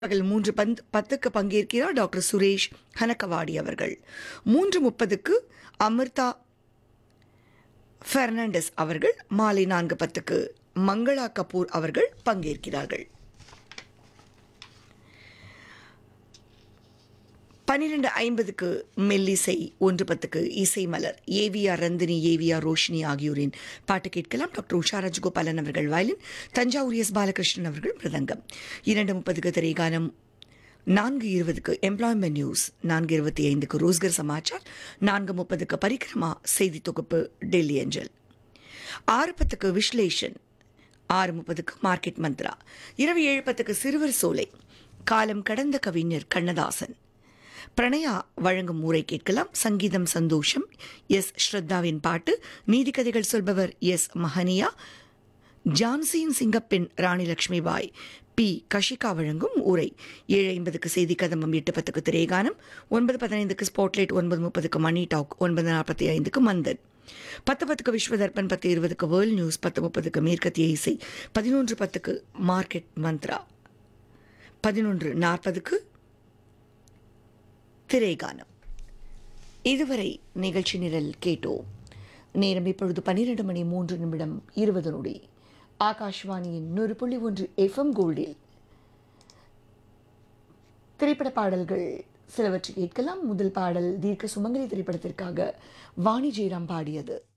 பகல் மூன்று பந்த் பத்துக்கு பங்கேற்கிறார் டாக்டர் சுரேஷ் ஹனக்கவாடி அவர்கள் மூன்று முப்பதுக்கு அமிர்தா பெர்னாண்டஸ் அவர்கள் மாலை நான்கு பத்துக்கு மங்களா கபூர் அவர்கள் பங்கேற்கிறார்கள் பன்னிரண்டு ஐம்பதுக்கு மெல்லிசை ஒன்று பத்துக்கு இசை மலர் ஏவிஆர் ரந்தினி ஏவிஆர் ரோஷினி ஆகியோரின் பாட்டு கேட்கலாம் டாக்டர் உஷா ராஜகோபாலன் அவர்கள் வயலின் தஞ்சாவூர் எஸ் பாலகிருஷ்ணன் அவர்கள் மிருதங்கம் இரண்டு முப்பதுக்கு திரைகானம் நான்கு இருபதுக்கு எம்ப்ளாய்மெண்ட் நியூஸ் நான்கு இருபத்தி ஐந்துக்கு ரோஸ்கர் சமாச்சார் நான்கு முப்பதுக்கு பரிக்கிரமா செய்தி தொகுப்பு டெல்லி அஞ்சல் ஆறு பத்துக்கு விஸ்லேஷன் ஆறு முப்பதுக்கு மார்க்கெட் மந்த்ரா இரவு ஏழு பத்துக்கு சிறுவர் சோலை காலம் கடந்த கவிஞர் கண்ணதாசன் பிரணயா வழங்கும் ஊரை கேட்கலாம் சங்கீதம் சந்தோஷம் எஸ் ஸ்ரத்தாவின் பாட்டு நீதிக்கதைகள் சொல்பவர் எஸ் மஹனியா ஜான்சியின் சிங்கப்பெண் ராணி லட்சுமி பாய் பி கஷிகா வழங்கும் உரை ஏழு ஐம்பதுக்கு செய்தி கதம்பம் எட்டு பத்துக்கு திரைகானம் ஒன்பது பதினைந்துக்கு ஸ்பாட்லைட் ஒன்பது முப்பதுக்கு மணி டாக் ஒன்பது நாற்பத்தி ஐந்துக்கு மந்தன் பத்து பத்துக்கு விஸ்வதர்பன் பத்து இருபதுக்கு வேர்ல்ட் நியூஸ் பத்து முப்பதுக்கு மேற்கத்திய இசை பதினொன்று பத்துக்கு மார்க்கெட் மந்த்ரா பதினொன்று நாற்பதுக்கு திரைகானம் இதுவரை நிகழ்ச்சி நிரல் கேட்டோம் நேரம் இப்பொழுது பன்னிரண்டு மணி மூன்று நிமிடம் இருபது நொடி ஆகாஷ்வாணியின் நூறு புள்ளி ஒன்று எஃப்எம் கோல்டில் திரைப்பட பாடல்கள் சிலவற்றை கேட்கலாம் முதல் பாடல் தீர்க்க சுமங்கலி திரைப்படத்திற்காக வாணி ஜெயராம் பாடியது